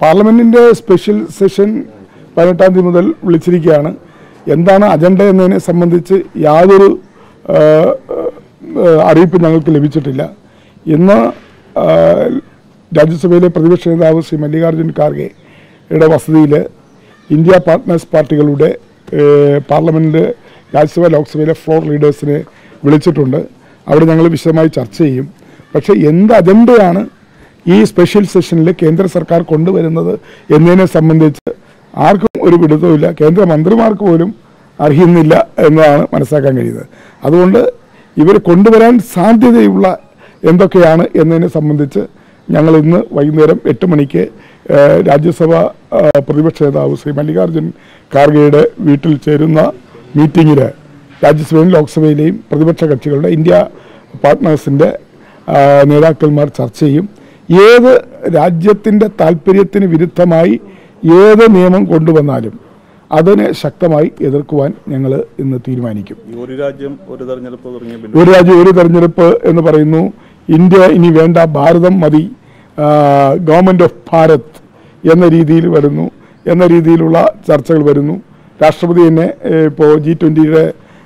പാർലമെന്റിന്റെ special session പതിനെട്ടാം തീയതി മുതൽ വിളിച്ചിരിക്കുകയാണ് എന്താണ് അജണ്ട എന്നതിനെ സംബന്ധിച്ച് യാതൊരു ആ, ആ, അറിയിപ്പ് ഞങ്ങൾക്ക് ലഭിച്ചിട്ടില്ല ഇന്ന് ആ, രാജ്യസഭയിലെ പ്രതിപക്ഷ നേതാവ് ശ്രീ മല്ലികാർജ്ജുൻ ഖാർഗെയുടെ വസതിയിൽ ഇന്ത്യ പാർട്ട്നേഴ്സ് പാർട്ടികളുടെ ഏഹ്, പാർലമെന്റ് രാജ്യസഭ ലോക്സഭയിലെ ഫ്ലോർ ലീഡേഴ്സിനെ വിളിച്ചിട്ടുണ്ട് അവിടെ ഞങ്ങൾ വിശദമായി ചർച്ച ചെയ്യും പക്ഷേ എന്ത് അജണ്ടയാണ് ഈ സ്പെഷ്യൽ സെഷനിൽ കേന്ദ്ര സർക്കാർ കൊണ്ടുവരുന്നത് എന്നതിനെ സംബന്ധിച്ച് ആർക്കും ഒരു പിടുത്തവുമില്ല കേന്ദ്ര മന്ത്രിമാർക്ക് പോലും അറിയുന്നില്ല എന്നതാണ് മനസ്സിലാക്കാൻ കഴിയുന്നത് അതുകൊണ്ട് ഇവർ കൊണ്ടുവരാൻ സാധ്യതയുള്ള എന്തൊക്കെയാണ് എന്നതിനെ സംബന്ധിച്ച് ഞങ്ങൾ ഇന്ന് വൈകുന്നേരം എട്ട് മണിക്ക് ഏഹ്, രാജ്യസഭ ആ, പ്രതിപക്ഷ നേതാവ് ശ്രീ മല്ലികാർജ്ജുൻ ഖാർഗെയുടെ വീട്ടിൽ ചേരുന്ന മീറ്റിങ്ങിൽ രാജ്യസഭയിലും ലോക്സഭയിലെയും പ്രതിപക്ഷ കക്ഷികളുടെ ഇന്ത്യ പാർട്ട്നേഴ്സിൻ്റെ ആ, നേതാക്കന്മാർ ചർച്ച ചെയ്യും ഏത് രാജ്യത്തിൻ്റെ താല്പര്യത്തിന് വിരുദ്ധമായി ഏത് നിയമം കൊണ്ടുവന്നാലും അതിനെ ശക്തമായി എതിർക്കുവാൻ ഞങ്ങൾ ഇന്ന് തീരുമാനിക്കും ഈ ഒരു രാജ്യം ഒരു തെരഞ്ഞെടുപ്പ് തുടങ്ങിയ ബില്ല് ഒരു രാജ്യം ഒരു തെരഞ്ഞെടുപ്പ് എന്ന് പറയുന്നു ഇന്ത്യ ഇനി വേണ്ട ഭാരതം മതി ഗവൺമെൻറ് ഓഫ് ഭാരത് എന്ന രീതിയിൽ വരുന്നു എന്ന രീതിയിലുള്ള ചർച്ചകൾ വരുന്നു രാഷ്ട്രപതി തന്നെ ഇപ്പോൾ ജി ട്വൻ്റിയുടെ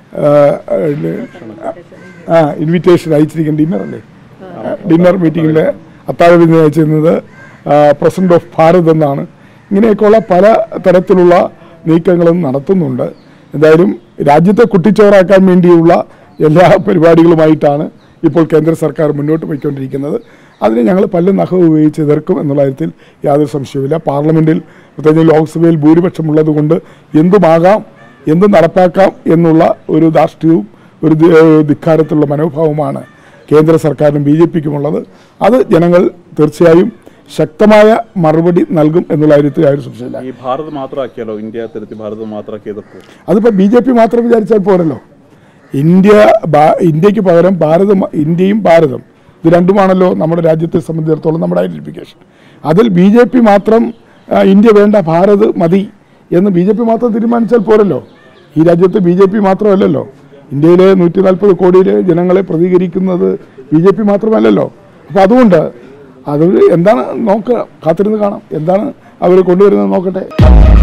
ആ ഇൻവിറ്റേഷൻ അയച്ചിരിക്കുന്ന ഡിന്നർ അല്ലേ ഡിന്നർ മീറ്റിങ്ങിലെ അത്താഴവിന് അയച്ചിരുന്നത് പ്രസിഡന്റ് ഓഫ് ഭാരത് എന്നാണ് ഇങ്ങനെയൊക്കെയുള്ള പല തരത്തിലുള്ള നീക്കങ്ങളും നടത്തുന്നുണ്ട് എന്തായാലും രാജ്യത്തെ കുട്ടിച്ചോറാക്കാൻ വേണ്ടിയുള്ള എല്ലാ പരിപാടികളുമായിട്ടാണ് ഇപ്പോൾ കേന്ദ്ര സർക്കാർ മുന്നോട്ട് പോയിക്കൊണ്ടിരിക്കുന്നത് അതിനെ ഞങ്ങൾ പല്ലും നഖവും ഉപയോഗിച്ച് എതിർക്കും എന്നുള്ള കാര്യത്തിൽ യാതൊരു സംശയവുമില്ല പാർലമെൻറ്റിൽ പ്രത്യേകിച്ച് ലോക്സഭയിൽ ഭൂരിപക്ഷമുള്ളത് കൊണ്ട് എന്തുമാകാം എന്തും നടപ്പാക്കാം എന്നുള്ള ഒരു ധാർഷ്ട്യവും ഒരു ദി- ഏഹ് ധിക്കാരത്തിലുള്ള മനോഭാവമാണ് കേന്ദ്ര സർക്കാരിനും ബി ജെ പിക്കുമുള്ളത് അത് ജനങ്ങൾ തീർച്ചയായും ശക്തമായ മറുപടി നൽകും എന്നുള്ള കാര്യത്തിൽ യാതൊരു സംശയമില്ല ഈ ഭാരത് മാത്രമാക്കിയാലോ ഇന്ത്യ തിരുത്തി ഭാരത് മാത്രമാക്കി എതിർക്കും അതിപ്പോൾ ബി ജെ പി മാത്രം വിചാരിച്ചാൽ പോരല്ലോ ഇന്ത്യ ഭാ- ഇന്ത്യക്ക് പകരം ഭാരതം ഇന്ത്യയും ഭാരതം ഇത് രണ്ടുമാണല്ലോ നമ്മുടെ രാജ്യത്തെ സംബന്ധിച്ചിടത്തോളം നമ്മുടെ ഐഡന്റിഫിക്കേഷൻ അതിൽ ബി ജെ പി മാത്രം ആ, ഇന്ത്യ വേണ്ട ഭാരത് മതി എന്ന് ബി ജെ പി മാത്രം തീരുമാനിച്ചാൽ പോരല്ലോ ഈ രാജ്യത്ത് ബി ജെ പി മാത്രമല്ലല്ലോ ഇന്ത്യയിലെ നൂറ്റി നാൽപ്പത് കോടിയിലെ ജനങ്ങളെ പ്രതികരിക്കുന്നത് ബി ജെ പി മാത്രമല്ലല്ലോ അപ്പോൾ അതുകൊണ്ട് അത് എന്താണ് നോക്കുക കാത്തിരുന്ന് കാണാം എന്താണ് അവർ കൊണ്ടുവരുന്നത് നോക്കട്ടെ